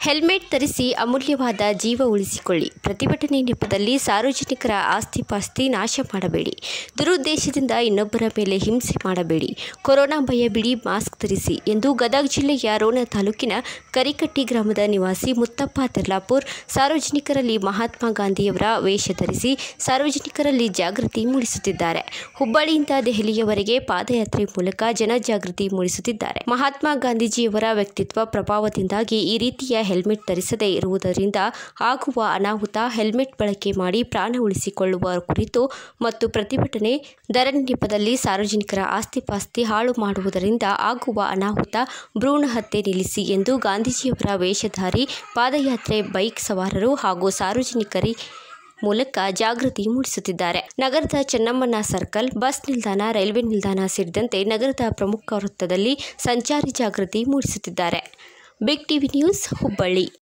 helmet ಧರಿಸಿ ಅಮೂಲ್ಯವಾದ ಜೀವ ಉಳಿಸಿಕೊಳ್ಳಿ ಪ್ರತಿಭಟನೆ ನೆಪದಲ್ಲಿ ಸಾರ್ವಜನಿಕರ ಆಸ್ತಿ ಪಾಸ್ತಿ ನಾಶ ಮಾಡಬೇಡಿ ದುರುದ್ದೇಶದಿಂದ ಇನ್ನೊಬ್ಬರ ಮೇಲೆ ಹಿಂಸೆ ಮಾಡಬೇಡಿ ಕೊರೋನಾ ಭಯ ಬಿಡಿ ಮಾಸ್ಕ್ ಧರಿಸಿ ಎಂದು ಗದಗ ಜಿಲ್ಲೆಯ ರೋಣ ತಾಲೂಕಿನ ಕರಿಕಟ್ಟಿ ಗ್ರಾಮದ ನಿವಾಸಿ ಮುತ್ತಪ್ಪ ತೆರ್ಲಾಪುರ್ ಸಾರ್ವಜನಿಕರಲ್ಲಿ ಮಹಾತ್ಮ ಗಾಂಧಿಯವರ ವೇಷ ಧರಿಸಿ ಸಾರ್ವಜನಿಕರಲ್ಲಿ ಜಾಗೃತಿ ಮೂಡಿಸುತ್ತಿದ್ದಾರೆ ಹುಬ್ಬಳ್ಳಿಯಿಂದ ದೆಹಲಿಯವರೆಗೆ ಪಾದಯಾತ್ರೆ ಮೂಲಕ ಜನಜಾಗೃತಿ ಮೂಡಿಸುತ್ತಿದ್ದಾರೆ ಮಹಾತ್ಮ ಗಾಂಧೀಜಿಯವರ ವ್ಯಕ್ತಿತ್ವ ಪ್ರಭಾವದಿಂದಾಗಿ ಈ ರೀತಿಯ ಹೆಲ್ಮೆಟ್ ಧರಿಸದೇ ಇರುವುದರಿಂದ ಆಗುವ ಅನಾಹುತ ಹೆಲ್ಮೆಟ್ ಬಳಕೆ ಮಾಡಿ ಪ್ರಾಣ ಉಳಿಸಿಕೊಳ್ಳುವ ಕುರಿತು ಮತ್ತು ಪ್ರತಿಭಟನೆ ಧರಣಿ ನೆಪದಲ್ಲಿ ಸಾರ್ವಜನಿಕರ ಆಸ್ತಿಪಾಸ್ತಿ ಹಾಳು ಮಾಡುವುದರಿಂದ ಆಗುವ ಅನಾಹುತ ಭ್ರೂಣ ಹತ್ಯೆ ನಿಲ್ಲಿಸಿ ಎಂದು ಗಾಂಧೀಜಿಯವರ ವೇಷಧಾರಿ ಪಾದಯಾತ್ರೆ ಬೈಕ್ ಸವಾರರು ಹಾಗೂ ಸಾರ್ವಜನಿಕರಿ ಮೂಲಕ ಜಾಗೃತಿ ಮೂಡಿಸುತ್ತಿದ್ದಾರೆ ನಗರದ ಚೆನ್ನಮ್ಮನ ಸರ್ಕಲ್ ಬಸ್ ನಿಲ್ದಾಣ ರೈಲ್ವೆ ನಿಲ್ದಾಣ ಸೇರಿದಂತೆ ನಗರದ ಪ್ರಮುಖ ವೃತ್ತದಲ್ಲಿ ಸಂಚಾರಿ ಜಾಗೃತಿ ಮೂಡಿಸುತ್ತಿದ್ದಾರೆ ಬಿಗ್ ಟಿವಿ ನ್ಯೂಸ್ ಹುಬ್ಬಳ್ಳಿ